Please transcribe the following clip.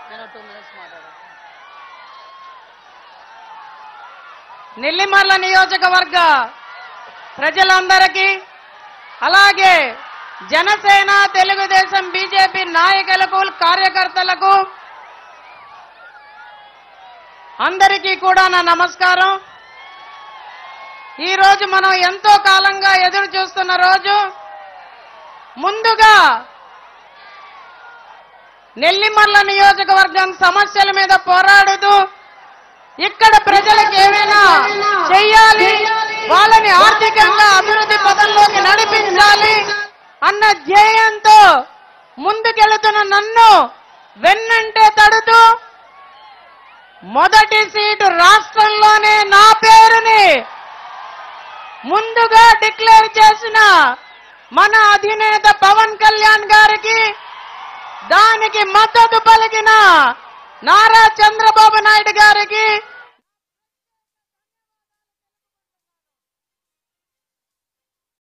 నేను two minutes మాట్లాడాను నెల్లిమర్ల నియోజకవర్గ ప్రజలందరికీ అలాగే జనసేన తెలుగుదేశం బీజేపీ నాయకులకు కార్యకర్తలకు అందరికీ కూడా నా నమస్కారం ఈ రోజు మనం ఎంతో కాలంగా ఎదురు చూస్తున్న రోజు ముందుగా నెల్లిమర్ల నియోజకవర్గం సమస్యల మీద పోరాడుతూ ఇక్కడ ప్రజలకు ఏమైనా చెయ్యాలి వాళ్ళని ఆర్థికంగా అభివృద్ధి పదంలోకి నడిపించాలి అన్న ధ్యేయంతో ముందుకెళ్తున్న నన్ను వెన్నంటే తడుతూ మొదటి సీటు రాష్ట్రంలోనే నా పేరుని ముందుగా డిక్లేర్ చేసిన మన అధినేత పవన్ కళ్యాణ్ గారికి దానికి మద్దతు పలికిన నారా చంద్రబాబు నాయుడు గారికి